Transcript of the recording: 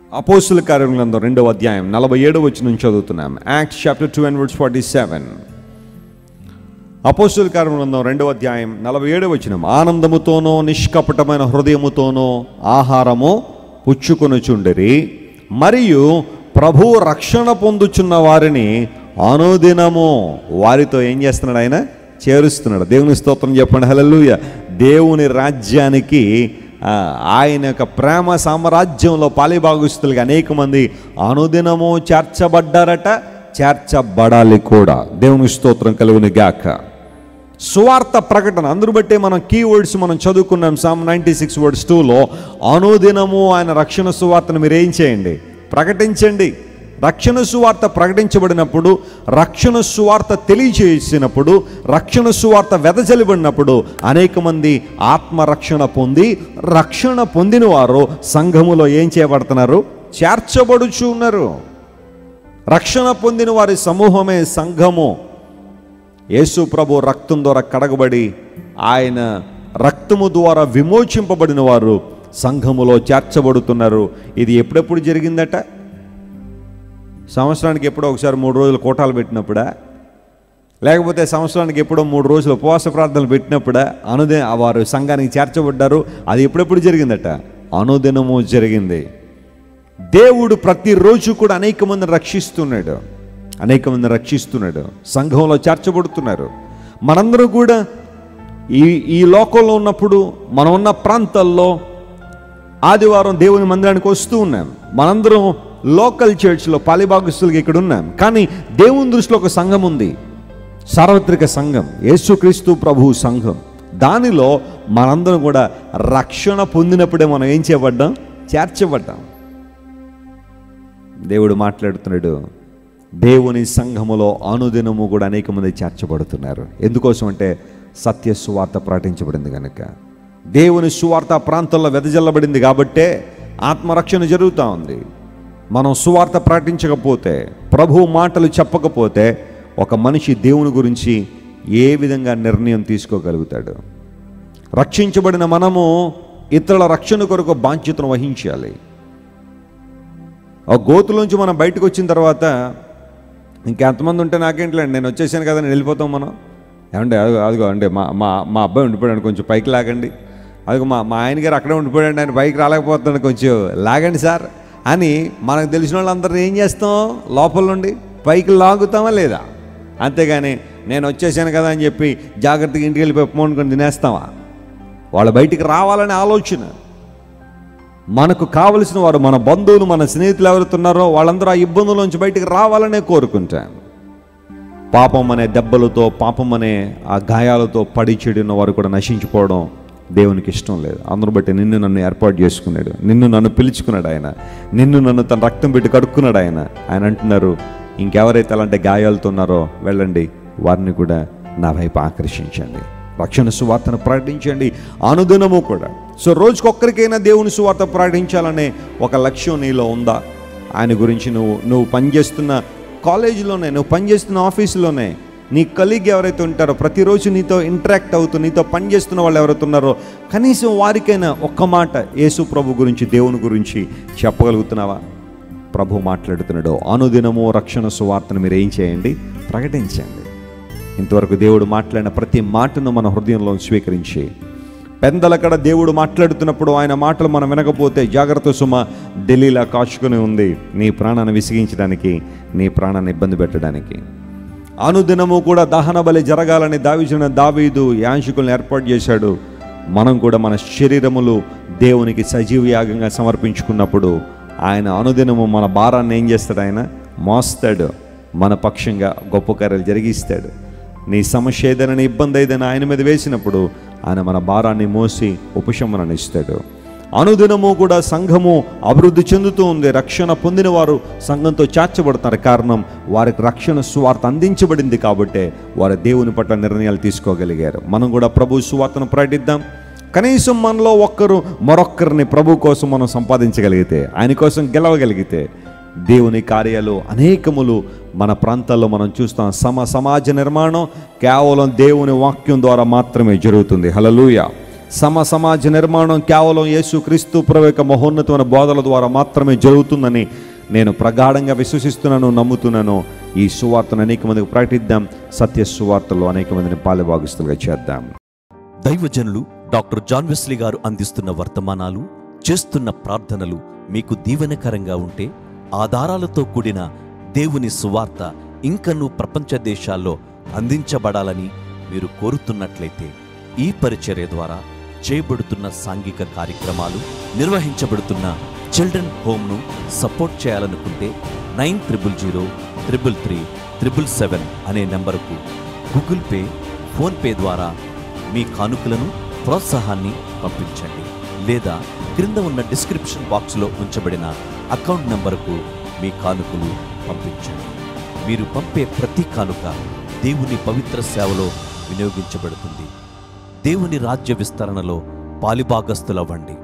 అపోస్తుల కార్యగ్రంథం రెండవ అధ్యాయం నలభై ఏడు వచ్చి నుంచి చదువుతున్నాం Acts chapter two and words forty seven అపోస్తుల కార్యగ్రంథం రెండవ అధ్యాయం నలభై ఏడు వచ్చిన ఆనందముతోనో నిష్కపటమైన హృదయముతోనో ఆహారము పుచ్చుకొనుచుండిరి మరియు ప్రభు రక్షణ పొందుచున్న వారిని అనుదినము వారితో ఏం చేస్తున్నాడు ఆయన చేరుస్తున్నాడు దేవుని స్తోత్రం చెప్పండి హల్లెలూయా దేవుని రాజ్యానికి ఆ, ఆయన యొక్క ప్రేమ సామ్రాజ్యంలో పాలిభాగస్తులుగా అనేక మంది అనుదినము చేర్చబడ్డారట చేర్చబడాలి కూడా దేవుని స్తోత్రం కలుగుని గాక సువార్త ప్రకటన అందరూ బట్టే మనం కీ వర్డ్స్ మనం చదువుకున్నాం సామ్ నైంటీ సిక్స్ వర్డ్స్ టూలో అనుదినము ఆయన రక్షణ సువార్తను మీరు ఏం చేయండి ప్రకటించండి రక్షణ సువార్త ప్రకటించబడినప్పుడు రక్షణ సువార్త తెలియచేసినప్పుడు రక్షణ సువార్త వెదజల్లిబడినప్పుడు అనేక మంది ఆత్మరక్షణ పొంది రక్షణ పొందిన వారు సంఘములో ఏం చేయబడుతున్నారు చేర్చబడుచు ఉన్నారు రక్షణ పొందిన వారి సమూహమే సంఘము యేసు ప్రభు రక్తం ద్వారా కడగబడి ఆయన రక్తము ద్వారా విమోచింపబడిన వారు సంఘములో చేర్చబడుతున్నారు ఇది ఎప్పుడెప్పుడు జరిగిందట సంవత్సరానికి ఎప్పుడో ఒకసారి మూడు రోజులు కోటాలు పెట్టినప్పుడా లేకపోతే సంవత్సరానికి ఎప్పుడో మూడు రోజులు ఉపవాస ప్రార్థనలు పెట్టినప్పుడా అనుదే వారు సంఘానికి చేర్చబడ్డారు అది ఎప్పుడెప్పుడు జరిగిందట అనుదినము జరిగింది దేవుడు ప్రతిరోజు కూడా అనేక మందిని రక్షిస్తున్నాడు అనేక మందిని రక్షిస్తున్నాడు సంఘంలో చేర్చబడుతున్నారు మనందరూ కూడా ఈ ఈ లోకంలో ఉన్నప్పుడు మనం ఉన్న ప్రాంతాల్లో ఆదివారం దేవుని మందిరానికి వస్తూ ఉన్నాం మనందరం లోకల్ చర్చ్లో పాలిభాగస్తులుగా ఇక్కడ ఉన్నాం కానీ దేవుని దృష్టిలో ఒక సంఘం ఉంది సార్వత్రిక సంఘం యేసుక్రీస్తు ప్రభు సంఘం దానిలో మనందరం కూడా రక్షణ పొందినప్పుడే మనం ఏం చేయబడ్డాం చేర్చబడ్డాం దేవుడు మాట్లాడుతున్నాడు దేవుని సంఘములో అనుదినము కూడా అనేక మంది చేర్చబడుతున్నారు ఎందుకోసం అంటే సత్య సువార్త ప్రకటించబడింది కనుక దేవుని సువార్త ఆ ప్రాంతంలో వెదజల్లబడింది కాబట్టే ఆత్మరక్షణ జరుగుతూ ఉంది మనం సువార్త ప్రకటించకపోతే ప్రభు మాటలు చెప్పకపోతే ఒక మనిషి దేవుని గురించి ఏ విధంగా నిర్ణయం తీసుకోగలుగుతాడు రక్షించబడిన మనము ఇతరుల రక్షణ కొరకు బాధ్యతను వహించాలి ఒక గోతులోంచి మనం బయటకు వచ్చిన తర్వాత ఇంకెంతమంది ఉంటే నాకేంట్లేండి నేను వచ్చేసాను కదా నేను వెళ్ళిపోతాం మనం ఏమంటే అదిగో అదిగో అంటే మా మా మా అబ్బాయి ఉండిపోయాడు కొంచెం పైకి లాగండి అదిగో మా మా ఆయన గారు అక్కడే ఉండిపోయాడు ఆయన పైకి రాలేకపోతున్నాడు కొంచెం లాగండి సార్ అని మనకు తెలిసిన వాళ్ళందరినీ ఏం చేస్తాం లోపల నుండి పైకి లాగుతామా లేదా అంతేగాని నేను వచ్చేసాను కదా అని చెప్పి జాగ్రత్తగా ఇంటికి వెళ్ళిపోయి పోనుకొని తినేస్తామా వాళ్ళ బయటికి రావాలనే ఆలోచన మనకు కావలసిన వారు మన బంధువులు మన స్నేహితులు ఎవరుతున్నారో వాళ్ళందరూ ఆ ఇబ్బందుల బయటికి రావాలనే కోరుకుంటాం పాపం అనే దెబ్బలతో పాపం అనే ఆ గాయాలతో పడి చెడిన వారు కూడా నశించిపోవడం దేవునికి ఇష్టం లేదు అందరూ బట్టి నిన్ను నన్ను ఏర్పాటు చేసుకున్నాడు నిన్ను నన్ను పిలుచుకున్నాడు ఆయన నిన్ను నన్ను తన రక్తం పెట్టి కడుక్కున్నాడు ఆయన ఆయన అంటున్నారు ఇంకెవరైతే అలాంటి గాయాలతో ఉన్నారో వెళ్ళండి వారిని కూడా నా వైపు ఆకర్షించండి రక్షణ సువార్తను ప్రకటించండి అనుదినము కూడా సో రోజుకొక్కరికైనా దేవుని సువార్త ప్రకటించాలనే ఒక లక్ష్యం నీలో ఉందా ఆయన గురించి నువ్వు నువ్వు పనిచేస్తున్న కాలేజీలోనే నువ్వు పనిచేస్తున్న ఆఫీసులోనే నీ కలీగ్ ఎవరైతే ఉంటారో ప్రతిరోజు నీతో ఇంటరాక్ట్ అవుతూ నీతో పనిచేస్తున్న వాళ్ళు ఎవరైతే ఉన్నారో కనీసం వారికైనా ఒక్క మాట యేసు ప్రభు గురించి దేవుని గురించి చెప్పగలుగుతున్నావా ప్రభు మాట్లాడుతున్నాడు అనుదినము రక్షణ సువార్తను మీరు ఏం చేయండి ప్రకటించండి ఇంతవరకు దేవుడు మాట్లాడిన ప్రతి మాటను మన హృదయంలో స్వీకరించి పెందలకడ దేవుడు మాట్లాడుతున్నప్పుడు ఆయన మాటలు మనం వినకపోతే జాగ్రత్త సుమ ఢిల్లీలా కాచుకుని ఉంది నీ ప్రాణాన్ని విసిగించడానికి నీ ప్రాణాన్ని ఇబ్బంది పెట్టడానికి అనుదినము కూడా దహన బలి జరగాలని దావిచిన దావీదు యాంశికులను ఏర్పాటు చేశాడు మనం కూడా మన శరీరములు దేవునికి సజీవ యాగంగా సమర్పించుకున్నప్పుడు ఆయన అనుదినము మన భారాన్ని ఏం చేస్తాడు ఆయన మోస్తాడు మన పక్షంగా గొప్ప కార్యాలు జరిగిస్తాడు నీ సమస్య ఏదైనా నీ ఇబ్బంది ఏదైనా ఆయన మీద వేసినప్పుడు ఆయన మన భారాన్ని మోసి ఉపశమనాన్ని ఇస్తాడు అనుదినము కూడా సంఘము అభివృద్ధి చెందుతూ ఉంది రక్షణ పొందిన వారు సంఘంతో చేర్చబడుతున్నారు కారణం వారికి రక్షణ సువార్త అందించబడింది కాబట్టే వారు దేవుని పట్ల నిర్ణయాలు తీసుకోగలిగారు మనం కూడా ప్రభు సువార్తను ప్రకటిద్దాం కనీసం మనలో ఒక్కరు మరొక్కరిని ప్రభు కోసం మనం సంపాదించగలిగితే ఆయన కోసం గెలవగలిగితే దేవుని కార్యాలు అనేకములు మన ప్రాంతాల్లో మనం చూస్తాం సమ సమాజ నిర్మాణం కేవలం దేవుని వాక్యం ద్వారా మాత్రమే జరుగుతుంది హలలుయ సమ సమాజ నిర్మాణం కేవలం యేసు క్రీస్తు ప్రభు యొక్క మహోన్నతమైన బోధల ద్వారా మాత్రమే జరుగుతుందని నేను ప్రగాఢంగా విశ్వసిస్తున్నాను నమ్ముతున్నాను ఈ సువార్తను అనేక మందికి ప్రకటిద్దాం సత్య సువార్తలో అనేక మందిని పాలుభాగస్తులుగా చేద్దాం దైవజనులు డాక్టర్ జాన్ వెస్లీ గారు అందిస్తున్న వర్తమానాలు చేస్తున్న ప్రార్థనలు మీకు దీవెనకరంగా ఉంటే ఆధారాలతో కూడిన దేవుని సువార్త ఇంకనూ ప్రపంచ దేశాల్లో అందించబడాలని మీరు కోరుతున్నట్లయితే ఈ పరిచర్య ద్వారా చేయబడుతున్న సాంఘిక కార్యక్రమాలు నిర్వహించబడుతున్న చిల్డ్రన్ హోమ్ను సపోర్ట్ చేయాలనుకుంటే nine triple zero triple three triple seven అనే నెంబరుకు గూగుల్ పే ఫోన్పే ద్వారా మీ కానుకలను ప్రోత్సాహాన్ని పంపించండి లేదా క్రింద ఉన్న డిస్క్రిప్షన్ బాక్స్లో ఉంచబడిన అకౌంట్ నంబరుకు మీ కానుకలు పంపించండి మీరు పంపే ప్రతి కానుక దేవుని పవిత్ర సేవలో వినియోగించబడుతుంది దేవుని రాజ్య విస్తరణలో పాలిభాగస్తులవ్వండి